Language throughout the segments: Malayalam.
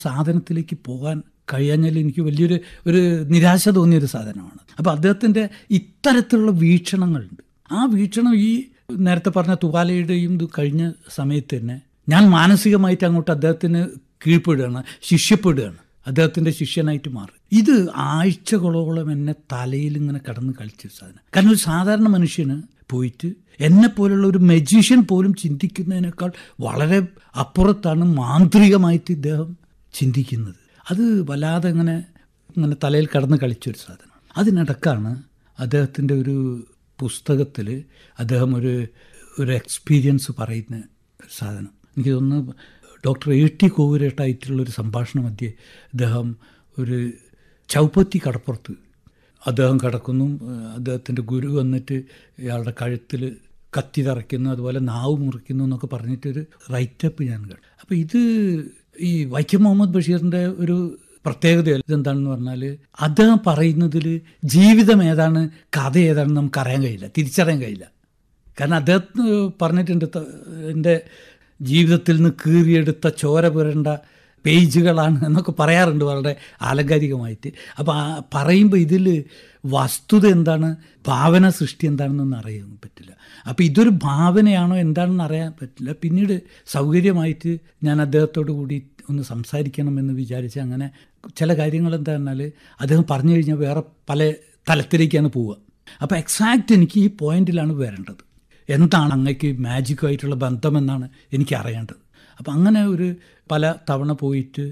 സാധനത്തിലേക്ക് പോകാൻ കഴിയാഞ്ഞാൽ എനിക്ക് വലിയൊരു ഒരു നിരാശ തോന്നിയൊരു സാധനമാണ് അപ്പോൾ അദ്ദേഹത്തിൻ്റെ ഇത്തരത്തിലുള്ള വീക്ഷണങ്ങളുണ്ട് ആ വീക്ഷണം ഈ നേരത്തെ പറഞ്ഞ തുവാലയുടെയും ഇത് കഴിഞ്ഞ സമയത്ത് തന്നെ ഞാൻ മാനസികമായിട്ട് അങ്ങോട്ട് അദ്ദേഹത്തിന് കീഴ്പ്പെടുകയാണ് ശിഷ്യപ്പെടുകയാണ് അദ്ദേഹത്തിൻ്റെ ശിഷ്യനായിട്ട് മാറി ഇത് ആഴ്ചകളോളം എന്നെ തലയിൽ ഇങ്ങനെ കടന്ന് കളിച്ചൊരു സാധനം കാരണം ഒരു സാധാരണ മനുഷ്യന് പോയിട്ട് എന്നെ പോലുള്ള ഒരു മെജീഷ്യൻ പോലും ചിന്തിക്കുന്നതിനേക്കാൾ വളരെ അപ്പുറത്താണ് മാന്ത്രികമായിട്ട് ഇദ്ദേഹം ചിന്തിക്കുന്നത് അത് വല്ലാതെ ഇങ്ങനെ ഇങ്ങനെ തലയിൽ കടന്ന് കളിച്ചൊരു സാധനം അതിനിടക്കാണ് അദ്ദേഹത്തിൻ്റെ ഒരു പുസ്തകത്തിൽ അദ്ദേഹം ഒരു ഒരു എക്സ്പീരിയൻസ് പറയുന്ന ഒരു സാധനം എനിക്ക് തോന്നുന്നു ഡോക്ടർ എ ടി കോവൂരേട്ടായിട്ടുള്ളൊരു സംഭാഷണ മധ്യേ അദ്ദേഹം ഒരു ചൗപ്പത്തി കടപ്പുറത്ത് അദ്ദേഹം കിടക്കുന്നു അദ്ദേഹത്തിൻ്റെ ഗുരു വന്നിട്ട് ഇയാളുടെ കഴുത്തിൽ കത്തി തറയ്ക്കുന്നു അതുപോലെ നാവ് മുറിക്കുന്നു എന്നൊക്കെ പറഞ്ഞിട്ടൊരു റൈറ്റപ്പ് ഞാൻ കണ്ടു അപ്പോൾ ഇത് ഈ വൈക്കം മുഹമ്മദ് ബഷീറിൻ്റെ ഒരു പ്രത്യേകത ഇതെന്താണെന്ന് പറഞ്ഞാൽ അദ്ദേഹം പറയുന്നതിൽ ജീവിതം ഏതാണ് കഥ ഏതാണെന്ന് നമുക്ക് അറിയാൻ കഴിയില്ല തിരിച്ചറിയാൻ കഴിയില്ല കാരണം അദ്ദേഹത്തിന് പറഞ്ഞിട്ടുണ്ട് എൻ്റെ ജീവിതത്തിൽ നിന്ന് കീറിയെടുത്ത ചോര പുരണ്ട പേജുകളാണ് എന്നൊക്കെ പറയാറുണ്ട് വളരെ ആലങ്കാരികമായിട്ട് അപ്പോൾ ആ പറയുമ്പോൾ ഇതിൽ വസ്തുത എന്താണ് ഭാവന സൃഷ്ടി എന്താണെന്നൊന്നും അറിയാൻ പറ്റില്ല അപ്പോൾ ഇതൊരു ഭാവനയാണോ എന്താണെന്ന് അറിയാൻ പറ്റില്ല പിന്നീട് സൗകര്യമായിട്ട് ഞാൻ അദ്ദേഹത്തോട് കൂടി ഒന്ന് സംസാരിക്കണമെന്ന് വിചാരിച്ച് അങ്ങനെ ചില കാര്യങ്ങൾ എന്താ പറഞ്ഞാൽ അദ്ദേഹം പറഞ്ഞു കഴിഞ്ഞാൽ വേറെ പല തലത്തിലേക്കാണ് പോവുക അപ്പോൾ എക്സാക്റ്റ് എനിക്ക് ഈ പോയിന്റിലാണ് വരേണ്ടത് എന്താണ് അങ്ങക്ക് മാജിക്കുമായിട്ടുള്ള ബന്ധമെന്നാണ് എനിക്ക് അറിയേണ്ടത് അപ്പം അങ്ങനെ ഒരു പല തവണ പോയിട്ട്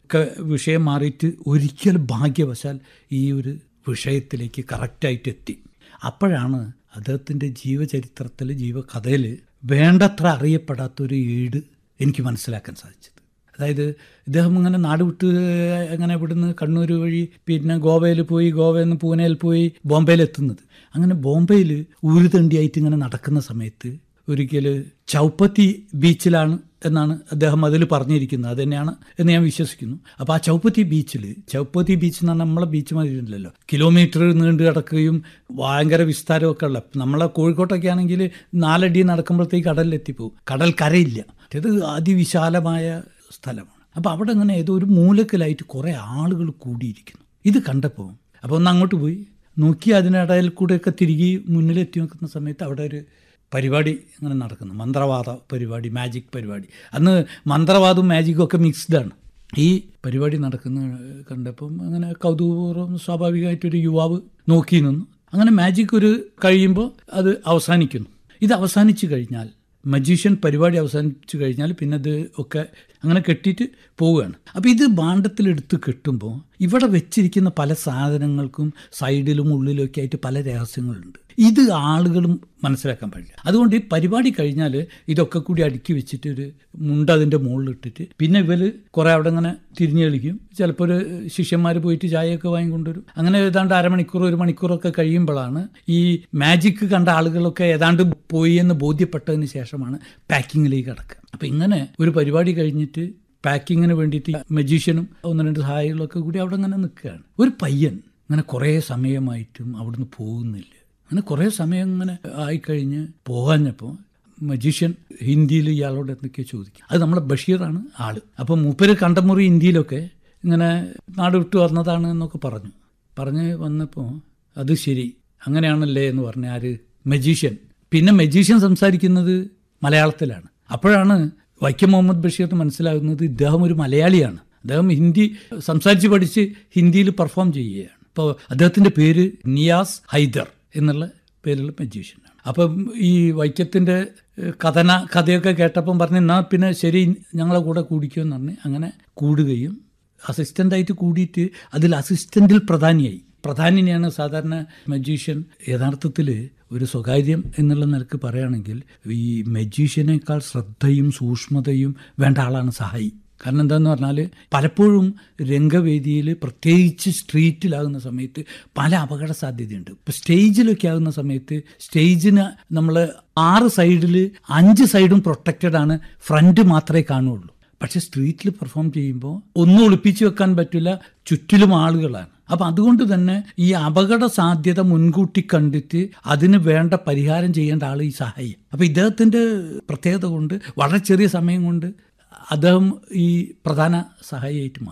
വിഷയം മാറിയിട്ട് ഒരിക്കൽ ഭാഗ്യവശാൽ ഈ ഒരു വിഷയത്തിലേക്ക് കറക്റ്റായിട്ട് എത്തി അപ്പോഴാണ് അദ്ദേഹത്തിൻ്റെ ജീവചരിത്രത്തിൽ ജീവകഥയിൽ വേണ്ടത്ര അറിയപ്പെടാത്തൊരു ഈട് എനിക്ക് മനസ്സിലാക്കാൻ സാധിച്ചത് അതായത് ഇദ്ദേഹം ഇങ്ങനെ നാട് വിട്ട് അങ്ങനെ ഇവിടുന്ന് കണ്ണൂർ വഴി പിന്നെ ഗോവയിൽ പോയി ഗോവയിൽ നിന്ന് പൂനെയിൽ പോയി ബോംബെയിൽ എത്തുന്നത് അങ്ങനെ ബോംബെയിൽ ഊരുതണ്ടിയായിട്ട് ഇങ്ങനെ നടക്കുന്ന സമയത്ത് ഒരിക്കൽ ചൗപ്പത്തി ബീച്ചിലാണ് എന്നാണ് അദ്ദേഹം അതിൽ പറഞ്ഞിരിക്കുന്നത് അത് തന്നെയാണ് എന്ന് ഞാൻ വിശ്വസിക്കുന്നു അപ്പോൾ ആ ചൗപ്പത്തി ബീച്ചിൽ ചൗപ്പത്തി ബീച്ച് എന്ന് പറഞ്ഞാൽ നമ്മളെ ബീച്ച് മാതിരില്ലല്ലോ കിലോമീറ്റർ നീണ്ടു കിടക്കുകയും ഭയങ്കര വിസ്താരമൊക്കെ ഉള്ള നമ്മളെ കോഴിക്കോട്ടൊക്കെ ആണെങ്കിൽ നാലടി നടക്കുമ്പോഴത്തേക്ക് കടലിലെത്തിപ്പോവും കടൽ കരയില്ല ഇത് അതിവിശാലമായ സ്ഥലമാണ് അപ്പോൾ അവിടെ അങ്ങനെ ഏതോ ഒരു മൂലക്കലായിട്ട് കുറേ ആളുകൾ കൂടിയിരിക്കുന്നു ഇത് കണ്ടപ്പോൾ അപ്പോൾ ഒന്ന് അങ്ങോട്ട് പോയി നോക്കി അതിനിടയിൽ കൂടെയൊക്കെ തിരികെ മുന്നിലെത്തി നോക്കുന്ന സമയത്ത് അവിടെ ഒരു പരിപാടി ഇങ്ങനെ നടക്കുന്നു മന്ത്രവാദ പരിപാടി മാജിക് പരിപാടി അന്ന് മന്ത്രവാദവും മാജിക്കും ഒക്കെ മിക്സ്ഡാണ് ഈ പരിപാടി നടക്കുന്ന കണ്ടപ്പം അങ്ങനെ കൗതുകപൂർവ്വം സ്വാഭാവികമായിട്ടൊരു യുവാവ് നോക്കി നിന്നു അങ്ങനെ മാജിക് ഒരു കഴിയുമ്പോൾ അത് അവസാനിക്കുന്നു ഇത് അവസാനിച്ചു കഴിഞ്ഞാൽ മജീഷ്യൻ പരിപാടി അവസാനിച്ചു കഴിഞ്ഞാൽ പിന്നെ അത് ഒക്കെ അങ്ങനെ കെട്ടിയിട്ട് പോവുകയാണ് അപ്പോൾ ഇത് ഭാണ്ഡത്തിലെടുത്ത് കെട്ടുമ്പോൾ ഇവിടെ വെച്ചിരിക്കുന്ന പല സാധനങ്ങൾക്കും സൈഡിലും ഉള്ളിലും ഒക്കെ ആയിട്ട് പല രഹസ്യങ്ങളുണ്ട് ഇത് ആളുകളും മനസ്സിലാക്കാൻ പാടില്ല അതുകൊണ്ട് ഈ പരിപാടി കഴിഞ്ഞാൽ ഇതൊക്കെ കൂടി അടുക്കി വെച്ചിട്ട് ഒരു മുണ്ട് അതിൻ്റെ മുകളിലിട്ടിട്ട് പിന്നെ ഇവർ കുറേ അവിടെ ഇങ്ങനെ തിരിഞ്ഞു കളിക്കും ചിലപ്പോൾ ഒരു ശിഷ്യന്മാർ പോയിട്ട് ചായയൊക്കെ വാങ്ങിക്കൊണ്ടുവരും അങ്ങനെ ഏതാണ്ട് അരമണിക്കൂർ ഒരു മണിക്കൂറൊക്കെ കഴിയുമ്പോഴാണ് ഈ മാജിക് കണ്ട ആളുകളൊക്കെ ഏതാണ്ട് പോയി എന്ന് ബോധ്യപ്പെട്ടതിന് ശേഷമാണ് പാക്കിങ്ങിലേക്ക് കിടക്കുക അപ്പം ഇങ്ങനെ ഒരു പരിപാടി കഴിഞ്ഞിട്ട് പാക്കിങ്ങിന് വേണ്ടിയിട്ട് മജീഷ്യനും ഒന്ന് രണ്ട് സഹായികളൊക്കെ കൂടി അവിടെ ഇങ്ങനെ നിൽക്കുകയാണ് ഒരു പയ്യൻ ഇങ്ങനെ കുറേ സമയമായിട്ടും അവിടുന്ന് പോകുന്നില്ല അങ്ങനെ കുറേ സമയം ഇങ്ങനെ ആയിക്കഴിഞ്ഞ് പോകാഞ്ഞപ്പോൾ മജീഷ്യൻ ഹിന്ദിയിൽ ഇയാളോട് എന്തൊക്കെയോ ചോദിക്കും അത് നമ്മളെ ബഷീറാണ് ആള് അപ്പം മൂപ്പര് കണ്ടമുറി ഹിന്ദിയിലൊക്കെ ഇങ്ങനെ നാട് വിട്ടു വന്നതാണ് എന്നൊക്കെ പറഞ്ഞു പറഞ്ഞ് വന്നപ്പോൾ അത് ശരി അങ്ങനെയാണല്ലേ എന്ന് പറഞ്ഞ ആര് മജീഷ്യൻ പിന്നെ മജീഷ്യൻ സംസാരിക്കുന്നത് മലയാളത്തിലാണ് അപ്പോഴാണ് വൈക്കം മുഹമ്മദ് ബഷീറിന് മനസ്സിലാകുന്നത് ഇദ്ദേഹം ഒരു മലയാളിയാണ് അദ്ദേഹം ഹിന്ദി സംസാരിച്ച് പഠിച്ച് ഹിന്ദിയിൽ പെർഫോം ചെയ്യുകയാണ് അപ്പോൾ അദ്ദേഹത്തിൻ്റെ പേര് നിയാസ് ഹൈദർ എന്നുള്ള പേരുള്ള മജീഷ്യനാണ് അപ്പം ഈ വൈക്കത്തിൻ്റെ കഥന കഥയൊക്കെ കേട്ടപ്പം പറഞ്ഞ് എന്നാൽ പിന്നെ ശരി ഞങ്ങളെ കൂടെ കൂടിക്കുമെന്ന് പറഞ്ഞ് അങ്ങനെ കൂടുകയും അസിസ്റ്റൻ്റായിട്ട് കൂടിയിട്ട് അതിൽ അസിസ്റ്റൻറ്റിൽ പ്രധാനിയായി പ്രധാനിനെയാണ് സാധാരണ മജീഷ്യൻ യഥാർത്ഥത്തിൽ ഒരു സ്വകാര്യം എന്നുള്ള നിലക്ക് പറയുകയാണെങ്കിൽ ഈ മജീഷ്യനേക്കാൾ ശ്രദ്ധയും സൂക്ഷ്മതയും വേണ്ട ആളാണ് സഹായി കാരണം എന്താന്ന് പറഞ്ഞാൽ പലപ്പോഴും രംഗവേദിയിൽ പ്രത്യേകിച്ച് സ്ട്രീറ്റിലാകുന്ന സമയത്ത് പല അപകട സാധ്യതയുണ്ട് ഇപ്പം സ്റ്റേജിലൊക്കെ ആകുന്ന സമയത്ത് സ്റ്റേജിന് നമ്മൾ ആറ് സൈഡിൽ അഞ്ച് സൈഡും പ്രൊട്ടക്റ്റഡ് ആണ് ഫ്രണ്ട് മാത്രമേ കാണുള്ളൂ പക്ഷെ സ്ട്രീറ്റിൽ പെർഫോം ചെയ്യുമ്പോൾ ഒന്നും ഒളിപ്പിച്ചു വെക്കാൻ പറ്റില്ല ചുറ്റിലും ആളുകളാണ് അപ്പം അതുകൊണ്ട് തന്നെ ഈ അപകട സാധ്യത മുൻകൂട്ടി കണ്ടിട്ട് അതിന് വേണ്ട പരിഹാരം ചെയ്യേണ്ട ആൾ ഈ സഹായി അപ്പം ഇദ്ദേഹത്തിൻ്റെ പ്രത്യേകത കൊണ്ട് വളരെ ചെറിയ സമയം കൊണ്ട് അദ്ദേഹം ഈ പ്രധാന സഹായിയായിട്ട് മാറി